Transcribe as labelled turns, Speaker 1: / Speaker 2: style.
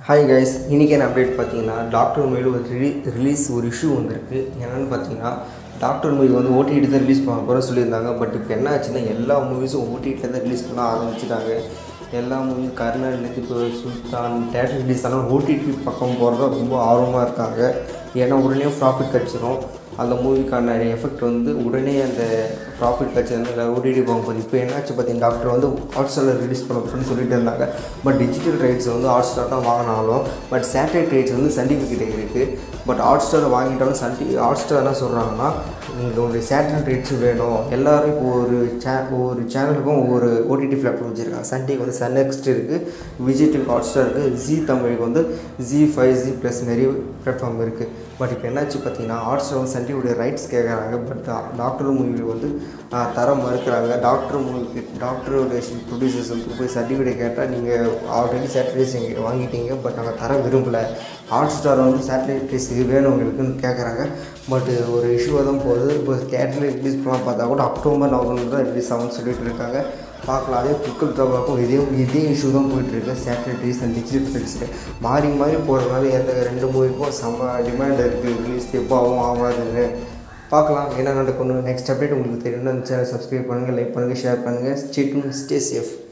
Speaker 1: hi guys இன்றைக்கி என்ன update பார்த்தீங்கன்னா டாக்டர் மூவியில் ஒரு ரிலீ ரிலீஸ் ஒரு இஷ்யூ வந்திருக்கு என்னென்னு பார்த்தீங்கன்னா டாக்டர் மூவி வந்து ஓடிடி தான் ரிலீஸ் பண்ண போகிற சொல்லியிருந்தாங்க பட் இப்போ என்ன ஆச்சுன்னா எல்லா மூவிஸும் ஓடிடியில் தான் ரிலீஸ் பண்ண ஆரம்பிச்சிட்டாங்க எல்லா மூவியும் கர்நாடலேருந்து இப்போ சுல்தான் தேட்டர் ரிலீஸ் ஆனால் ஓடிடி பக்கம் போகிறதா ரொம்ப ஆர்வமாக இருக்காங்க ஏன்னா உடனே ப்ராஃபிட் கிடச்சிரும் அந்த மூவிக்கான எஃபெக்ட் வந்து உடனே அந்த ப்ராஃபிட் கிடச்சதுனால ஓடிடி போகும்போது இப்போ என்னாச்சு பார்த்தீங்கன்னா டாக்டர் வந்து ஹாட் ஸ்டாரில் ரிலீஸ் பண்ண போகிறேன்னு சொல்லிட்டு இருந்தாங்க பட் டிஜிட்டல் ரைட்ஸ் வந்து ஹாட் ஸ்டார் தான் வாங்கினாலும் பட் சேட்டலைட் ரைட்ஸ் வந்து சன் டிவி கிட்ட இருக்குது பட் ஹாட் ஸ்டார் வாங்கிட்டாலும் சன் டிவி ஹாட் ஸ்டார் என்ன சொல்கிறாங்கன்னா உங்களுடைய சேட்டலைட் ரைட்ஸ் வேணும் எல்லோரும் இப்போ ஒரு சே ஒவ்வொரு சேனலுக்கும் ஒவ்வொரு ஓடிடி பிளாட்ஃபார்ம் வச்சுருக்காங்க சன் டிவி வந்து சன் நெக்ஸ்ட் இருக்குது விஜய் டிவி ஹாட் ஸ்டார் இருக்குது ஜி தமிழுக்கு வந்து ஜி ஃபைவ் ஜி ப்ளஸ் நிறைய பிளாட்ஃபார்ம் இருக்குது பட் இப்போ என்னாச்சு பார்த்தீங்கன்னா ஹாட் ஸ்டார் வந்து சன் டிவியோட ரைட்ஸ் கேட்குறாங்க பட் டாக்டர் மூவி வந்து ஆஹ், தர மறுக்கிறாங்க டாக்டர் மூவிக்கு டாக்டரோட ப்ரொடியூசர்ஸ் வந்து போய் சர்டிஃபிகேட் கேட்டால் நீங்கள் ஆல்ரெடி சேட்டலைட்ஸ் எங்கள் வாங்கிட்டீங்க பட் நாங்கள் தர விரும்பலை ஹாட் ஸ்டார் வந்து சேட்டலைட் ரைஸ் இது வேணும் உங்களுக்குன்னு கேட்குறாங்க பட் ஒரு இஷ்யூவாக தான் போகுது இப்போ தேட்டரில் ரிலீஸ் பண்ணலாம் பார்த்தா கூட அக்டோபர் நவம்பர் தான் ரிலீஸ் ஆகும்னு சொல்லிட்டு இருக்காங்க பார்க்கலாம் அதே புக்கல் ட்ராபாக்கும் இதே இதே இஷ்யூ தான் போயிட்டுருக்கு சேட்டலைட் ரைஸ் அண்ட் டிஜிட்டல் ரைட்ஸில் மாறி மாறி போகிறதுனால எந்த ரெண்டு மூவிக்கும் செம்ம டிமாண்ட் இருக்குது ரிலீஸ் எப்போ ஆகும் ஆகாதுன்னு பார்க்கலாம் என்ன நடக்கணும் நெக்ஸ்ட் அப்டேட் உங்களுக்கு தெரியணும்னு சேனல் சப்ஸ்கிரைப் பண்ணுங்கள் லைக் பண்ணுங்கள் ஷேர் பண்ணுங்கள் ஸ்டே டூன் ஸ்டே சேஃப்